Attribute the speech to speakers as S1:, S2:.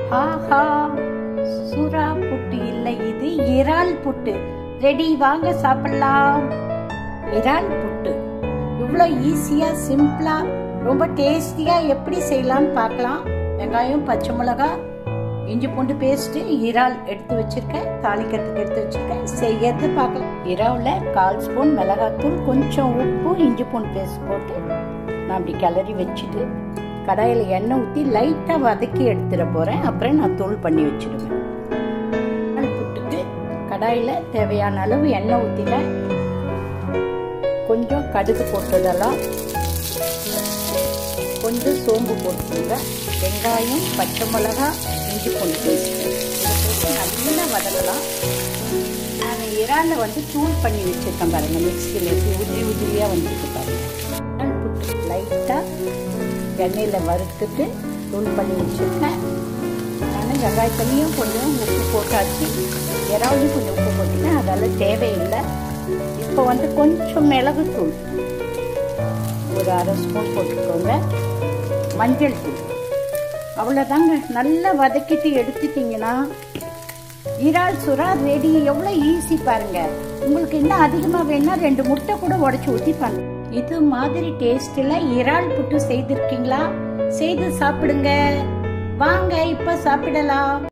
S1: ஆஹா சுறா புட்டு இல்லை இது இறால் புட்டு ரெடி வாங்க சாப்பிடலாம் இறால் புட்டு இவ்வளோ ஈஸியா சிம்பிளா ரொம்ப டேஸ்டியா எப்படி செய்யலாம்னு பார்க்கலாம் வெங்காயம் பச்சை மிளகா இஞ்சி பூண்டு பேஸ்ட் இறால் எடுத்து வச்சிருக்கேன் தாளிக்கிறதுக்கு எடுத்து வச்சிருக்கேன் செய்யறது பார்க்கலாம் இறாவில் கால் ஸ்பூன் மிளகாத்தூள் கொஞ்சம் உப்பு இஞ்சி பூண்டு பேஸ்ட் போட்டு நான் அப்படி கிளறி வச்சுட்டு கடாயில் எண்ணெய் ஊற்றி லைட்டாக வதக்கி எடுத்துட போகிறேன் அப்புறம் நான் தூள் பண்ணி வச்சிடுவேன் இறால் புட்டுக்கு கடாயில் தேவையான அளவு எண்ணெய் ஊற்றினேன் கொஞ்சம் கடுகு போட்டுடலாம் கொஞ்சம் சோம்பு போட்டுக்கோங்க வெங்காயம் பச்சை மிளகா இஞ்சி பூண்டு பேஸ்ட் இதை போட்டு நல்லா வதக்கலாம் நான் இறாலில் வந்து தூள் பண்ணி வச்சுருக்கேன் பாருங்கள் மிக்சியில் உதிரி உதிரியாக வந்துருக்கு பாருங்கள் புட்டு லைட்டாக எண்ணெயில் வறுத்துட்டு தூள் பண்ணி வச்சுருக்கேன் நான் வெங்காயத்துலேயும் கொஞ்சம் உப்பு போட்டாச்சு இறாலையும் கொஞ்சம் உப்பு போட்டுட்டேன் அதெல்லாம் தேவையில்லை இப்போ வந்து கொஞ்சம் மிளகுத்தூள் ஒரு அரை ஸ்பூன் போட்டுக்கோங்க மஞ்சள் தூள் அவ்வளோதாங்க நல்லா வதக்கிட்டு எடுத்துட்டிங்கன்னா இறால் சுறா ரெடி எவ்வளோ ஈஸி பாருங்க உங்களுக்கு இன்னும் அதிகமாக வேணா ரெண்டு முட்டை கூட உடச்சி ஊற்றி பண்ணு இது மாதிரி டேஸ்டில் இறால் புட்டு செய்திருக்கீங்களா செய்து சாப்பிடுங்க வாங்க இப்போ சாப்பிடலாம்